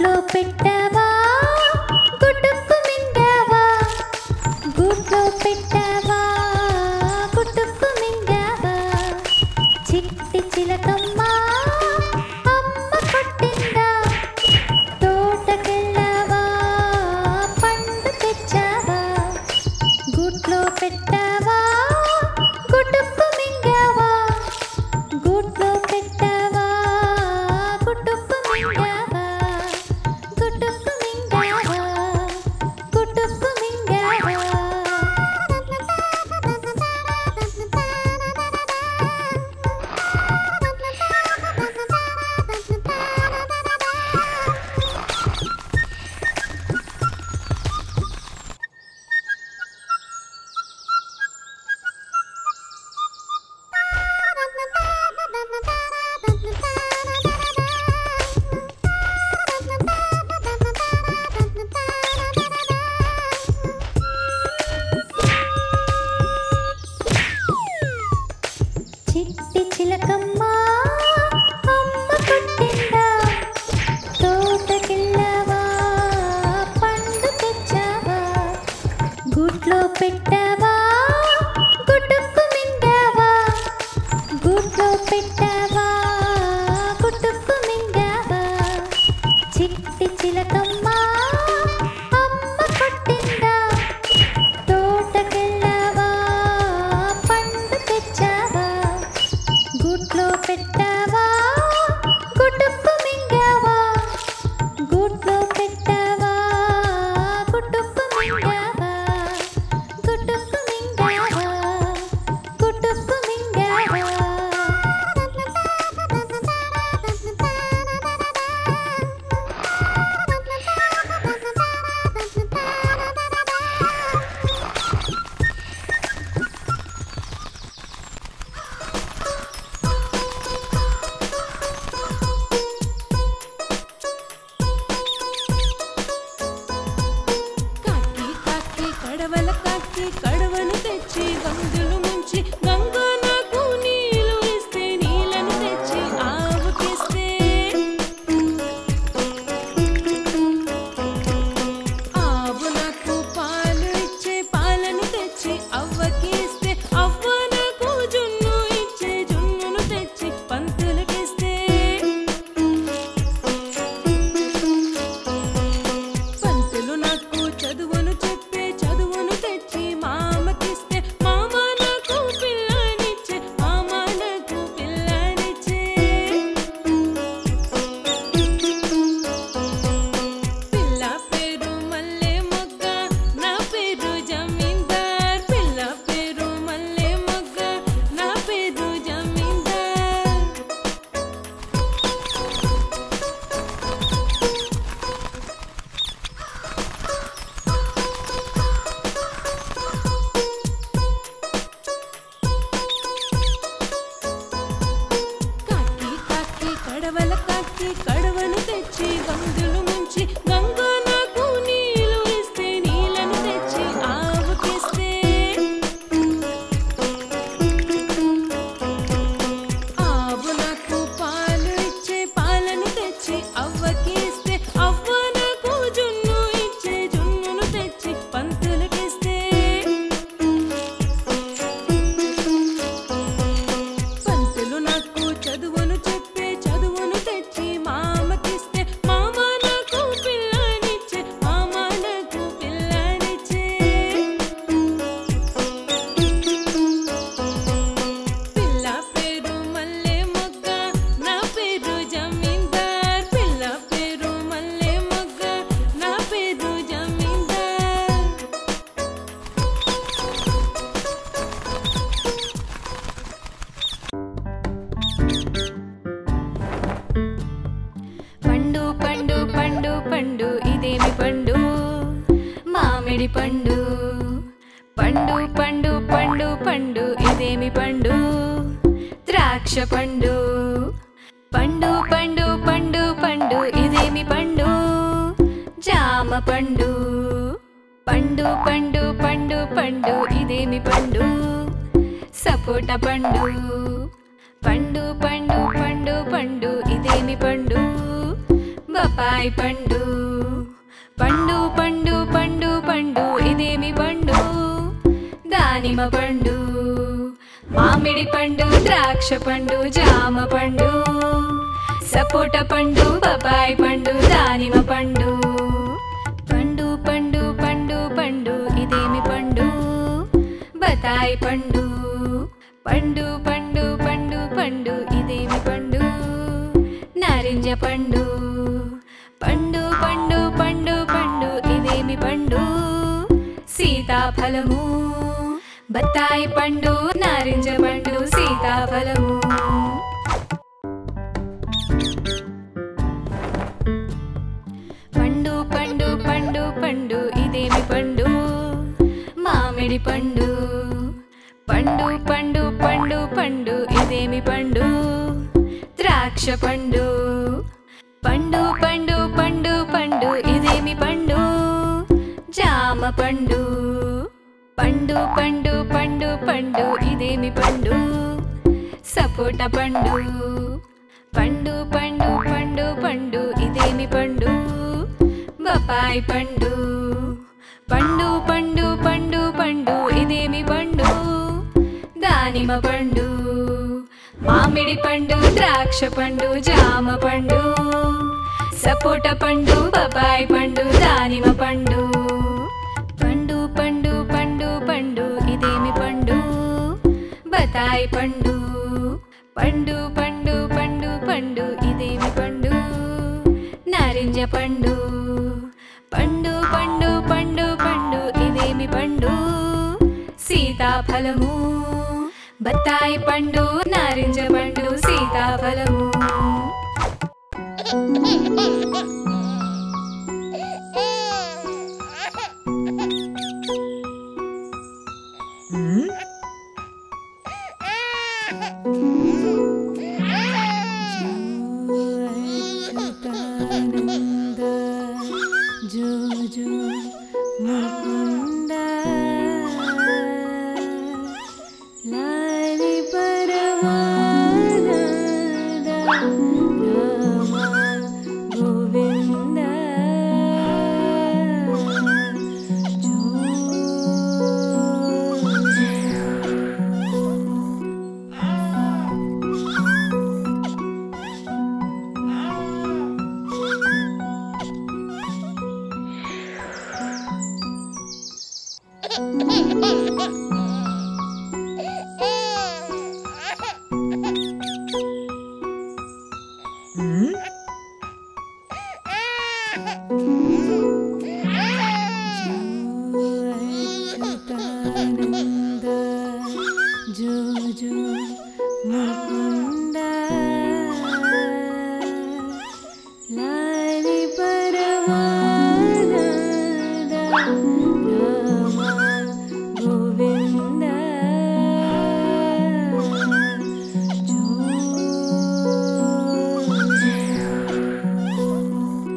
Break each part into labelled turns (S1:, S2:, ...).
S1: గూట్లో పెట్టవా గుట్టుకు మింగావా గూట్లో పెట్టవా గుట్టుకు మింగావా చిట్టి చిలకమ్మ అమ్మ కొట్టిందా తోటకెళ్ళావా పండు తెచ్చావా గూట్లో పెట్టావా గుట్టుకు మింగావా గూట్లో పెట్టావా గుట్టుకు మింగావా గుట్టుకు మింగావా గుట్టుకు మింగావా చిట్టి చిలకమ్మ అమ్మ కొట్టిందా తోటకెళ్ళావా పండు తెచ్చావా గూట్లో పెట్టావా గుట్టుకు మింగావా గూట్లో పెట్టావా గుట్టుకు మింగావా చిట్టి చిలకమ్మ అమ్మ కొట్టిందా తోటకెళ్ళావా పండు తెచ్చావా గూట్లో పెట్టావా గుట్టుకు మింగావా గూట్లో పెట్టావా గుట్టుకు మింగావా గుట్టుకు మింగావా గుట్టుకు మింగావా
S2: కాకి కాకి కడవల కాకి కడవను తెచ్చి గంగులు ముంచి గంగా నాకు నీళ్ళు ఇస్తే నీళ్ళను తెచ్చి ఆవుకిస్తే ఆవు నాకు పాలు ఇచ్చే పాలను తెచ్చి అవ్వకిస్తే అవ్వ నాకు జున్ను ఇచ్చే జున్నును తెచ్చి పంతులకిస్తే పంతులు నాకు చదువును చెప్పే చదువును తెచ్చి మామకిస్తే మామ నాకు పిల్లనిచ్చే మామ నాకు పిల్లనిచ్చే పిల్ల పేరు మల్లె మొగ్గ నా పేరు జమీందార్ పిల్ల పేరు మల్లె మొగ్గ నా పేరు జమీందార్ కాకి కాకి కడవల కాకి కడవను తెచ్చి గంగులు ముంచి గంగా నాకు నీళ్ళు ఇస్తే నీళ్ళను తెచ్చి ఆవుకిస్తే ఆవు నాకు పాలు ఇచ్చే పాలను తెచ్చి అవ్వకిస్తే అవ్వ నాకు జున్ను ఇచ్చే జున్నును తెచ్చి పంతులకిస్తే పంతులు నాకు చదువును చెప్పే చదువును తెచ్చి మామకిస్తే మామ నాకు పిల్లనిచ్చే మామ నాకు పిల్లనిచ్చే పిల్ల పేరు మల్లె మొగ్గ నా పేరు జమీందార్ పిల్ల పేరు మల్లె మొగ్గ నా పేరు జమీందార్
S1: పండు పండు పండు పండు ఇదేమి పండు మామిడి పండు పండు పండు పండు పండు ఇదేమి పండు ద్రాక్ష పండు పండు పండు పండు పండు ఇదేమి పండు జామ పండు పండు పండు పండు పండు ఇదేమి పండు సపోట పండు పండు పండు పండు పండు ఇదేమి పండు బొప్పాయి పండు పండు పండు పండు పండు ఇదేమి పండు దానిమ పండు మామిడి పండు ద్రాక్ష పండు జామ పండు సపోట పండు బొప్పాయి పండు దానిమ పండు పండు పండు పండు పండు ఇదేమి పండు బతాయి పండు పండు పండు పండు పండు ఇదేమి పండు నారింజ పండు పండు పండు పండు పండు ఇదేమి పండు సీతాఫలము బత్తాయి పండు నారింజ పండు సీతాఫలము పండు పండు పండు పండు ఇదేమి పండు మామిడి పండు పండు పండు పండు పండు ఇదేమి పండు ద్రాక్ష పండు పండు పండు పండు పండు ఇదేమి పండు జామ పండు పండు పండు పండు పండు ఇదేమి పండు సపోట పండు పండు పండు పండు పండు ఇదేమి పండు బొప్పాయి పండు పండు పండు పండు పండు ఇదేమి పండు దానిమ పండు మామిడి పండు ద్రాక్ష పండు జామ పండు సపోట పండు బొప్పాయి పండు దానిమ పండు పండు పండు పండు పండు ఇదేమి పండు బతాయి పండు పండు పండు పండు పండు ఇదేమి పండు నారింజ పండు పండు పండు పండు పండు ఇదేమి పండు సీతాఫలము బత్తాయి పండు నారింజ పండు సీతాఫలము
S2: అచ్యుతానంద జో జో ముకుంద లాలి పరమానంద రామ గోవింద జో అచ్యుతానంద జో జో ముకుంద లాలి పరమానంద రామ గోవింద జో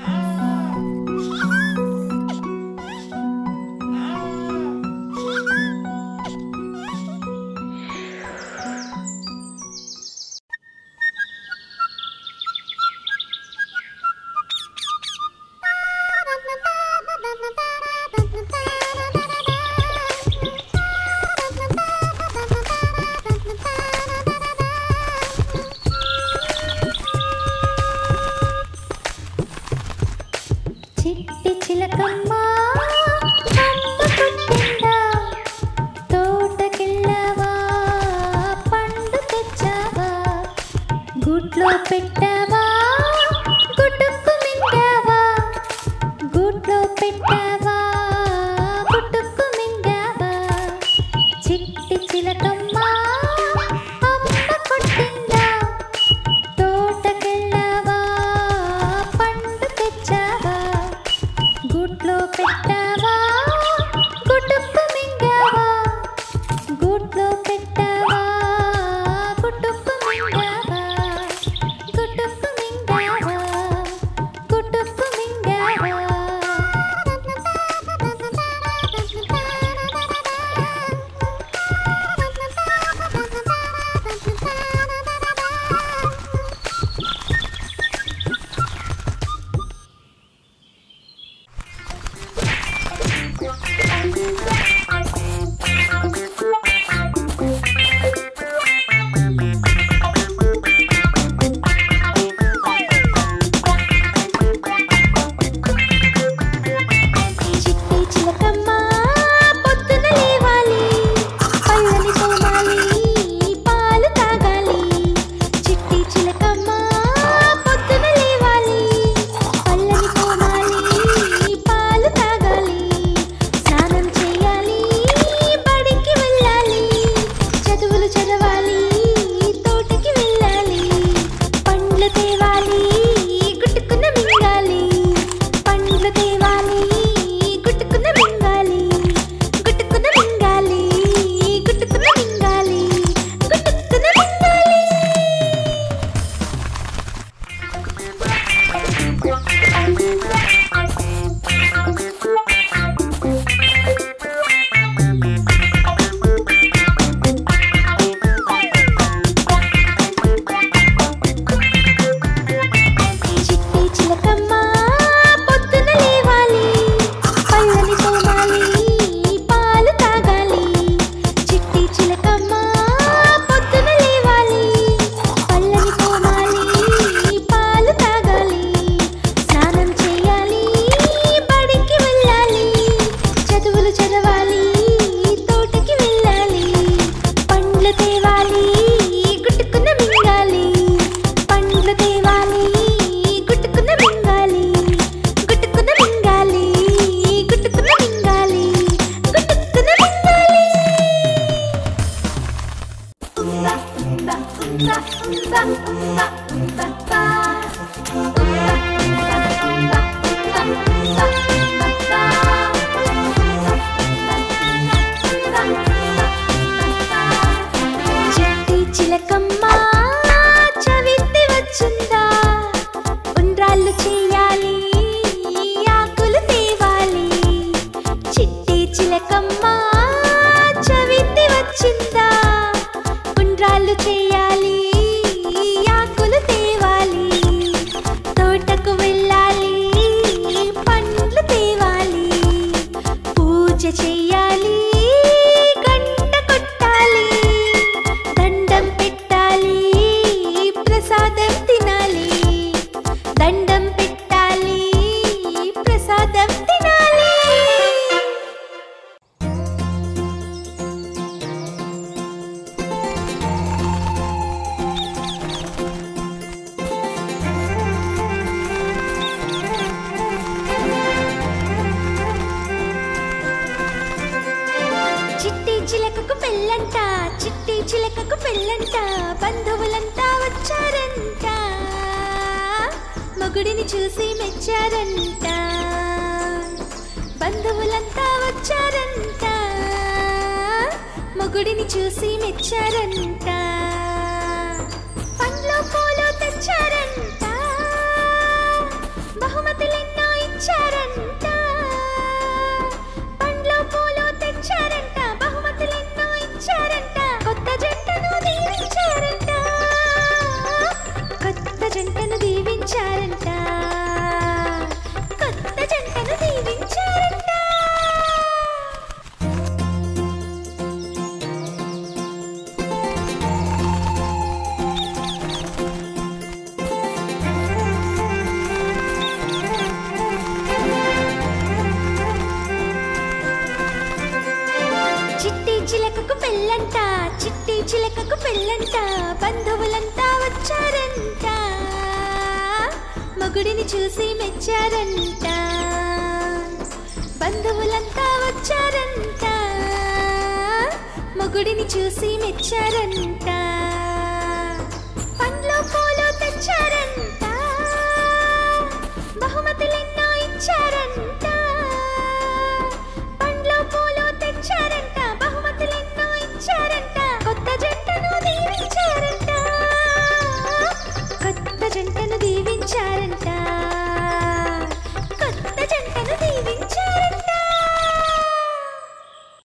S3: చిట్టి చిలకమ్మ అమ్మ పుట్టిందా తోటకెళ్ళావా పండు తెచ్చావా గుడ్లో పెట్టావా గుడ్డుకు మింగావా గుడ్లో పెట్టావా గుడ్డుకు మింగావా చిట్టి చిలకమ్మ అమ్మ కొట్టిందా తోటకెళ్ళావా పండు తెచ్చావా గుడ్లో పూజ చెయ్యాలి గంట కొట్టాలి దండం పెట్టాలి ప్రసాదం తినాలి దండం పెట్టాలి ప్రసాదం తినాలి చిట్టి చిలకకు పెళ్ళంట చిట్టి చిలకకు పెళ్ళంట బంధువులంతా వచ్చారంట మొగుడిని చూసి మెచ్చారంట బంధువులంతా వచ్చారంట మొగుడిని చూసి మెచ్చారంట పండ్లు పూలు తెచ్చారంట బహుమతులెన్నో ఇచ్చారంట పండ్లు పూలు తెచ్చారంట బహుమతులెన్నో ఇచ్చారంట కొత్త జంటను దీవించారంట కొత్త జంటను దీవించారంట కొత్త జంటను దీవించారంట చిట్టి చిలకకు పెళ్ళంట చిట్టి చిలకకు పెళ్ళంట బంధువులంతా వచ్చారంట మొగుడిని చూసి మెచ్చారంట బంధువులంతా వచ్చారంట మొగుడిని చూసి మెచ్చారంట పండ్లు పూలు తెచ్చారంట